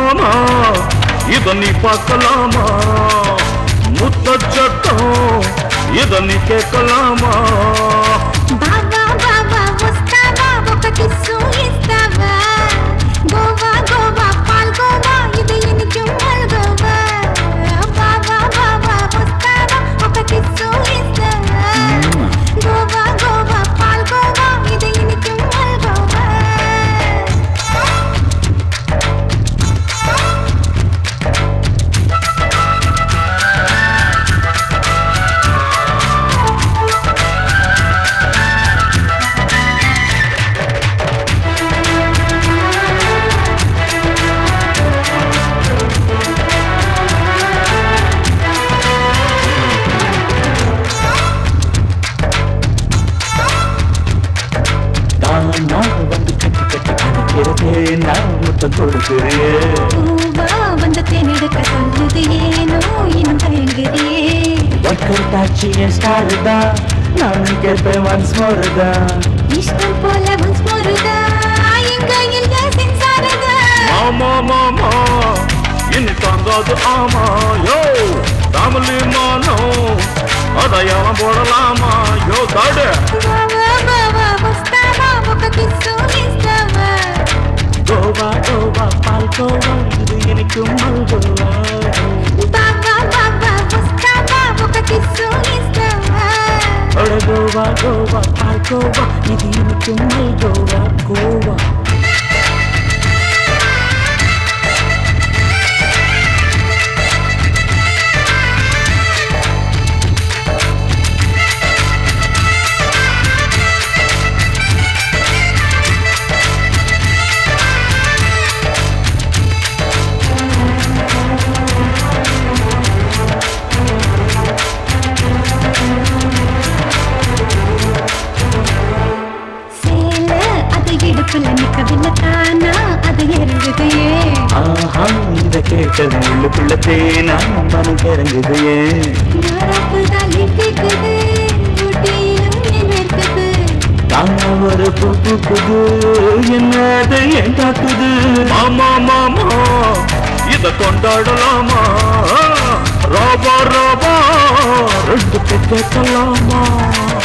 மாமா இத நீ பார்க்கலாமா முத்த சட்டம் இத நீ கேட்கலாமா బావా బావా వస్తావా ఒక కిస్సు ఇస్తావా గోవా గోవా పాల్గోవా ఇది ఎనికి మల్గోవా బావా బావా వస్తావా ఒక కిస్సు ఇస్తావా గోవా గోవా పాల్గోవా ఇది ఎనికి మల్గోవా தானா வந்து கட்டி கட்டி அணைக்கிறதே நான் முத்தம் கொடுக்கிறேன் பூவா வந்த தேனெடுக்க சொல்லுது ஏனோ இன்னும் தயங்குறியே ஒர்க்கவுட் என் ஸ்டார் தான் நான் கேட்பேன் ஒன்ஸ் மோர் தான் இஷ்டம் போல ஒன்ஸ் மோருதா எங்க இல்ல சென்சாரதா மாமா மாமா இனி தாங்காது ஆமா யோ ஃபேமிலி மானோ அதையெல்லாம் போடலாமா யோ தாடு బావా బావా వస్తావా ఒక కిస్సు ఇస్తావా கோவா கோவா பால்கோவா இது எனக்கு மல்கோவா బావా బావా వస్తావా ఒక కిస్సు ఇస్తావా அட கோவா கோவா பால்கோவா இது எனக்கு மல்கோவா கோவா சேல அது இடுப்புல நிக்கவில்லை தானா அது இறங்குதையே ஆஹா இத கேட்டது உள்ளுக்குள்ள தேனா மனம் கிறங்குது ஏன் யாராப்புதான் கேக்குது ஊட்டியிலும் என்ன இருக்குது தானா ஒரு பூ பூக்குது என்னது ஏன் காக்குது மாமா மாமா இத கொண்டாடலாமா ராபா ராபா ரெண்டு பேர் கேட்கலாமா